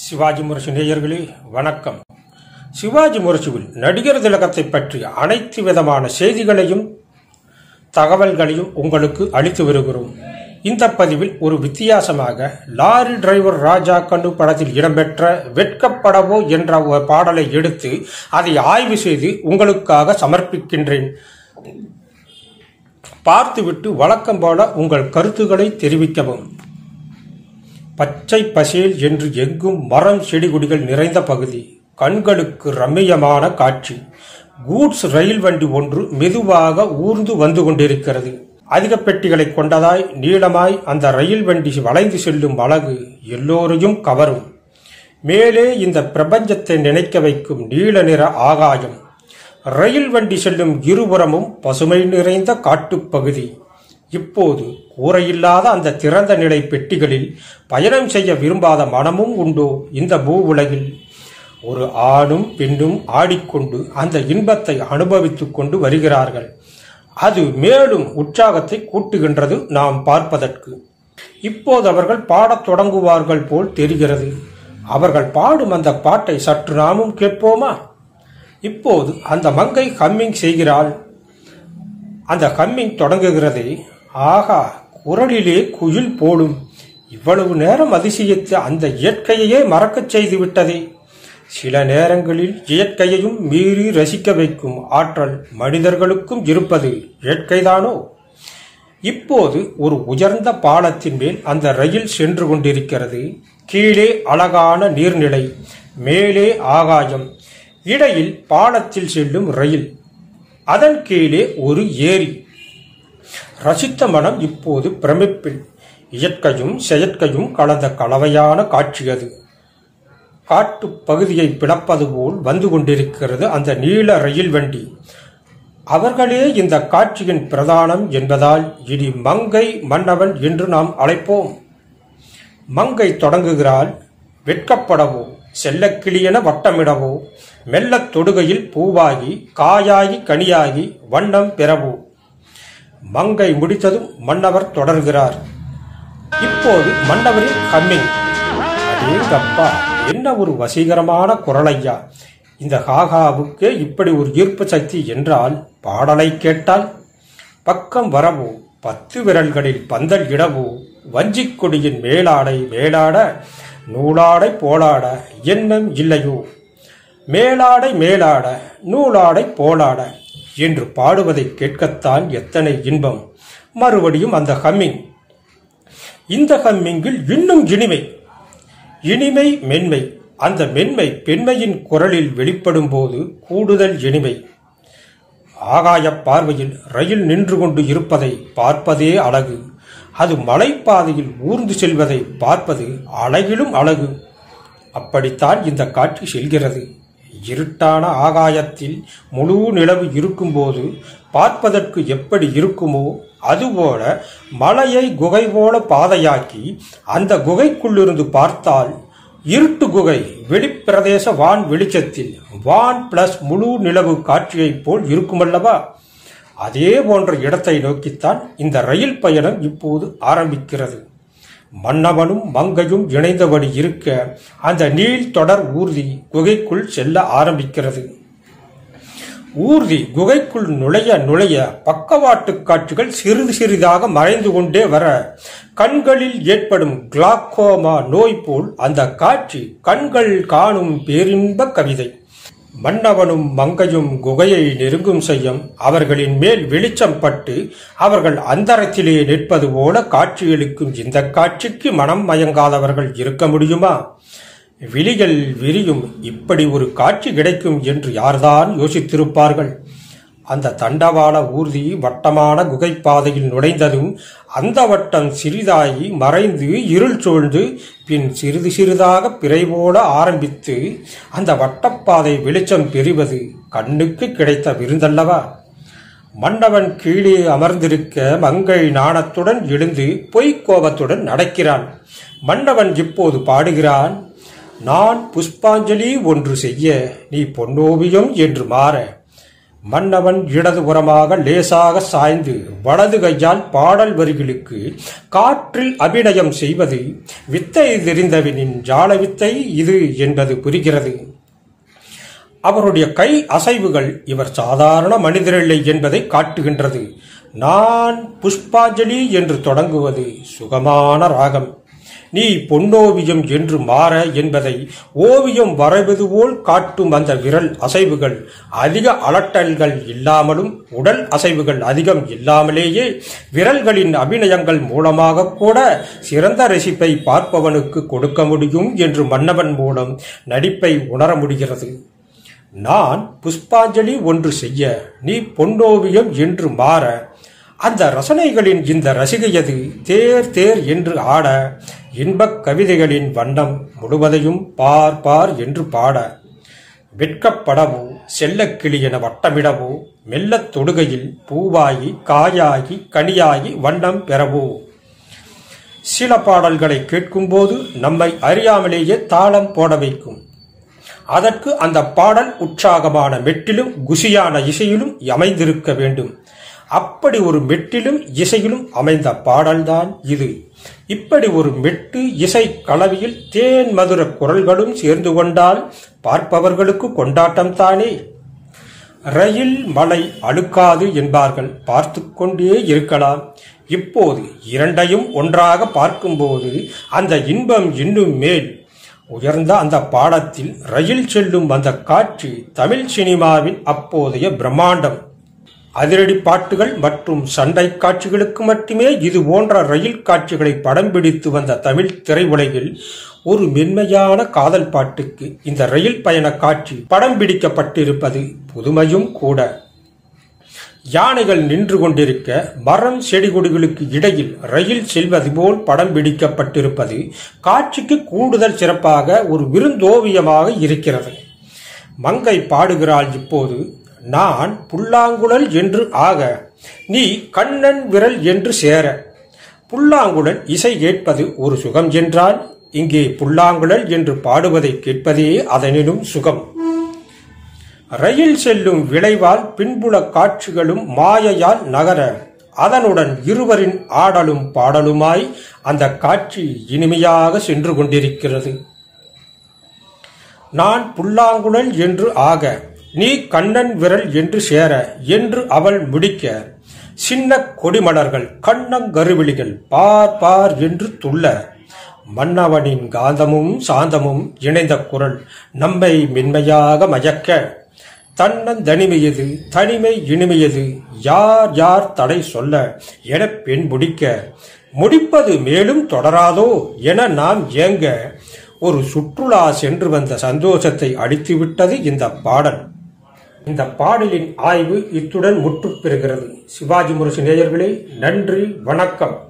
சிவாஜி முரசு நேயர்களே வணக்கம் சிவாஜி முரசுவில் நடிகர் திலகத்தை பற்றி அனைத்து விதமான செய்திகளையும் தகவல்களையும் உங்களுக்கு அளித்து வருகிறோம் இந்த பதிவில் ஒரு வித்தியாசமாக லாரி டிரைவர் ராஜா கண்ணு படத்தில் இடம்பெற்ற வெட்கப்படவோ என்ற ஒரு பாடலை எடுத்து அதை ஆய்வு செய்து உங்களுக்காக சமர்ப்பிக்கின்றேன் பார்த்துவிட்டு வழக்கம் போல உங்கள் கருத்துக்களை தெரிவிக்கவும் பச்சை பசேல் என்று எங்கும் மரம் செடி கொடிகள் நிறைந்த பகுதி கண்களுக்கு ரம்மியமான காட்சி கூட்ஸ் ரயில் வண்டி ஒன்று மெதுவாக ஊர்ந்து வந்து கொண்டிருக்கிறது அதிக பெட்டிகளை கொண்டதாய் நீளமாய் அந்த ரயில் வண்டி வளைந்து செல்லும் அழகு எல்லோரையும் கவரும் மேலே இந்த பிரபஞ்சத்தை நினைக்க வைக்கும் நீல நிற ஆகாயம் ரயில் வண்டி செல்லும் இருபுறமும் பசுமை நிறைந்த காட்டுப்பகுதி இப்போது கூரையில்லாத அந்த திறந்த நிலை பெட்டிகளில் பயணம் செய்ய விரும்பாத மனமும் உண்டோ இந்த பூ உலகில் ஒரு ஆணும் பெண்ணும் ஆடிக்கொண்டு அந்த இன்பத்தை அனுபவித்துக் கொண்டு வருகிறார்கள் அது மேலும் உற்சாகத்தை கூட்டுகின்றது நாம் பார்ப்பதற்கு இப்போது அவர்கள் பாடத் தொடங்குவார்கள் போல் தெரிகிறது அவர்கள் பாடும் அந்த பாட்டை சற்று நாமும் கேட்போமா இப்போது அந்த மங்கை ஹம்மிங் செய்கிறாள் அந்த ஹம்மிங் தொடங்குகிறதே ஆகா குரலிலே குயில் போடும் இவ்வளவு நேரம் அதிசயித்த அந்த இயற்கையையே மறக்கச் செய்து விட்டதே சில நேரங்களில் இயற்கையையும் மீறி ரசிக்க வைக்கும் ஆற்றல் மனிதர்களுக்கும் இருப்பது இயற்கைதானோ இப்போது ஒரு உயர்ந்த பாலத்தின் மேல் அந்த ரயில் சென்று கொண்டிருக்கிறது கீழே அழகான நீர்நிலை மேலே ஆகாயம் இடையில் பாலத்தில் செல்லும் ரயில் அதன் கீழே ஒரு ஏரி ரசித்த மனம் இப்போது பிரமிப்பில் இயற்கையும் செயற்கையும் கலந்த கலவையான காட்சி அது காட்டு பகுதியை பிளப்பது போல் வந்து கொண்டிருக்கிறது அந்த நீல ரயில் வண்டி அவர்களே இந்த காட்சியின் பிரதானம் என்பதால் இனி மங்கை மன்னவன் என்று நாம் அழைப்போம் மங்கை தொடங்குகிறாள் வெட்கப்படவோ செல்லக்கிளியென வட்டமிடவோ மெல்லத் தொடுகையில் பூவாகி காயாகி கனியாகி வண்ணம் பெறவோ மங்கை முடித்ததும் மன்னவர் தொடர்கிறார் இப்போது மன்னவரின் ஹம்மிங் அடேங்கப்பா என்ன ஒரு வசீகரமான குரலையா இந்த ஹாகாவுக்கே இப்படி ஒரு ஈர்ப்பு சக்தி என்றால் பாடலை கேட்டால் பக்கம் வரவோ பத்து விரல்களில் பந்தல் இடவோ வஞ்சிக் கொடியின் மேலாடை மேலாட நூலாடை போலாட எண்ணம் இல்லையோ மேலாடை மேலாட நூலாடை போலாட என்று பாடுவதை கேட்கத்தான் எத்தனை இன்பம் மறுபடியும் அந்த ஹம்மிங் இந்த ஹம்மிங்கில் இன்னும் இனிமை இனிமை மென்மை அந்த மென்மை பெண்மையின் குரலில் வெளிப்படும் போது கூடுதல் இனிமை ஆகாய பார்வையில் ரயில் நின்று கொண்டு இருப்பதை பார்ப்பதே அழகு அது மலைப்பாதையில் ஊர்ந்து செல்வதை பார்ப்பது அழகிலும் அழகு அப்படித்தான் இந்த காட்சி செல்கிறது இருட்டான ஆகாயத்தில் முழு நிலவு இருக்கும்போது பார்ப்பதற்கு எப்படி இருக்குமோ அதுபோல மலையை குகை போல பாதையாக்கி அந்த குகைக்குள்ளிருந்து பார்த்தால் இருட்டு குகை வெளிப்பிரதேச வான் வெளிச்சத்தில் வான் பிளஸ் முழு நிலவு காட்சியைப் போல் இருக்குமல்லவா அதே போன்ற இடத்தை நோக்கித்தான் இந்த ரயில் பயணம் இப்போது ஆரம்பிக்கிறது மன்னவனும் மங்கையும் இணைந்தபடி இருக்க அந்த நீள் தொடர் ஊர்தி குகைக்குள் செல்ல ஆரம்பிக்கிறது ஊர்தி குகைக்குள் நுழைய நுழைய பக்கவாட்டு காட்சிகள் சிறிது சிறிதாக மறைந்து கொண்டே வர கண்களில் ஏற்படும் கிளாக்கோமா நோய் போல் அந்த காட்சி கண்கள் காணும் பேரின்ப கவிதை மன்னவனும் மங்கையும் குகையை நெருங்கும் செய்யும் அவர்களின் மேல் வெளிச்சம் பட்டு அவர்கள் அந்தரத்திலே நிற்பது போல காட்சியளிக்கும் இந்த காட்சிக்கு மனம் மயங்காதவர்கள் இருக்க முடியுமா விழிகள் விரியும் இப்படி ஒரு காட்சி கிடைக்கும் என்று யார்தான் யோசித்திருப்பார்கள் அந்த தண்டவாள ஊர்தி வட்டமான குகைப்பாதையில் நுழைந்ததும் அந்த வட்டம் சிறிதாகி மறைந்து இருள் சூழ்ந்து பின் சிறிது சிறிதாக பிறை போல ஆரம்பித்து அந்த வட்டப்பாதை வெளிச்சம் பெறுவது கண்ணுக்கு கிடைத்த விருந்தல்லவா மன்னவன் கீழே அமர்ந்திருக்க மங்கை நாணத்துடன் எழுந்து பொய்க்கோபத்துடன் நடக்கிறான் மன்னவன் இப்போது பாடுகிறான் நான் புஷ்பாஞ்சலி ஒன்று செய்ய நீ பொன்னோவியம் என்று மாற மன்னவன் இடதுபுறமாக லேசாக சாய்ந்து வலது கையால் பாடல் வரிகளுக்கு காற்றில் அபிநயம் செய்வது வித்தை தெரிந்தவனின் ஜால வித்தை இது என்பது புரிகிறது அவருடைய கை அசைவுகள் இவர் சாதாரண மனிதரில்லை என்பதை காட்டுகின்றது நான் புஷ்பாஞ்சலி என்று தொடங்குவது சுகமான ராகம் நீ பொன்னோவியம் என்று மாற என்பதை ஓவியம் வரைவது போல் காட்டும் அந்த விரல் அசைவுகள் அதிக அலட்டல்கள் இல்லாமலும் உடல் அசைவுகள் அதிகம் இல்லாமலேயே விரல்களின் அபிநயங்கள் மூலமாக கூட சிறந்த ரசிப்பை பார்ப்பவனுக்கு கொடுக்க முடியும் என்று மன்னவன் மூலம் நடிப்பை உணர முடிகிறது நான் புஷ்பாஞ்சலி ஒன்று செய்ய நீ பொன்னோவியம் என்று மாற அந்த ரசனைகளின் இந்த ரசிகையது தேர் தேர் என்று ஆட இன்பக் கவிதைகளின் வண்ணம் முழுவதையும் பார் பார் என்று பாட வெட்கப்படவோ செல்லக்கிளி என வட்டமிடவோ மெல்லத் தொடுகையில் பூவாகி காயாகி கனியாகி வண்ணம் பெறவோ சில பாடல்களை கேட்கும்போது நம்மை அறியாமலேயே தாளம் போட வைக்கும் அதற்கு அந்த பாடல் உற்சாகமான மெட்டிலும் குசியான இசையிலும் அமைந்திருக்க வேண்டும் அப்படி ஒரு மெட்டிலும் இசையிலும் அமைந்த பாடல்தான் இது இப்படி ஒரு மெட்டு இசை கலவியில் தேன் மதுர குரல்களும் சேர்ந்து கொண்டால் பார்ப்பவர்களுக்கு கொண்டாட்டம் தானே ரயில் மலை அழுக்காது என்பார்கள் பார்த்து கொண்டே இருக்கலாம் இப்போது இரண்டையும் ஒன்றாக பார்க்கும்போது அந்த இன்பம் இன்னும் மேல் உயர்ந்த அந்த பாடத்தில் ரயில் செல்லும் அந்த காட்சி தமிழ் சினிமாவின் அப்போதைய பிரம்மாண்டம் அதிரடி பாட்டுகள் மற்றும் சண்டை காட்சிகளுக்கு மட்டுமே இது போன்ற ரயில் காட்சிகளை படம் பிடித்து வந்த தமிழ் திரையுலகில் ஒரு மென்மையான காதல் பாட்டுக்கு இந்த ரயில் பயண காட்சி படம் பிடிக்கப்பட்டிருப்பது புதுமையும் கூட யானைகள் நின்று கொண்டிருக்க மரம் செடி கொடிகளுக்கு இடையில் ரயில் செல்வது போல் படம் பிடிக்கப்பட்டிருப்பது காட்சிக்கு கூடுதல் சிறப்பாக ஒரு விருந்தோவியமாக இருக்கிறது மங்கை பாடுகிறாள் இப்போது நான் புல்லாங்குழல் என்று ஆக நீ கண்ணன் விரல் என்று சேர புல்லாங்குழல் இசை கேட்பது ஒரு சுகம் என்றால் இங்கே புல்லாங்குழல் என்று பாடுவதை கேட்பதே அதனினும் சுகம் ரயில் செல்லும் விளைவால் பின்புல காட்சிகளும் மாயையால் நகர அதனுடன் இருவரின் ஆடலும் பாடலுமாய் அந்த காட்சி இனிமையாக சென்று கொண்டிருக்கிறது நான் புல்லாங்குழல் என்று ஆக நீ கண்ணன் விரல் என்று சேர என்று அவள் முடிக்க சின்ன கொடிமலர்கள் கண்ணங்கருவிழிகள் பார் பார் என்று துள்ள மன்னவனின் காந்தமும் சாந்தமும் இணைந்த குரல் நம்மை மென்மையாக மயக்க தன்னந்தனிமையது தனிமை இனிமையது யார் யார் தடை சொல்ல என பெண் முடிக்க முடிப்பது மேலும் தொடராதோ என நாம் ஏங்க ஒரு சுற்றுலா சென்று வந்த சந்தோஷத்தை அடித்துவிட்டது இந்த பாடல் இந்த பாடலின் ஆய்வு இத்துடன் முற்றுப் பெறுகிறது சிவாஜி முரசு நேயர்களே நன்றி வணக்கம்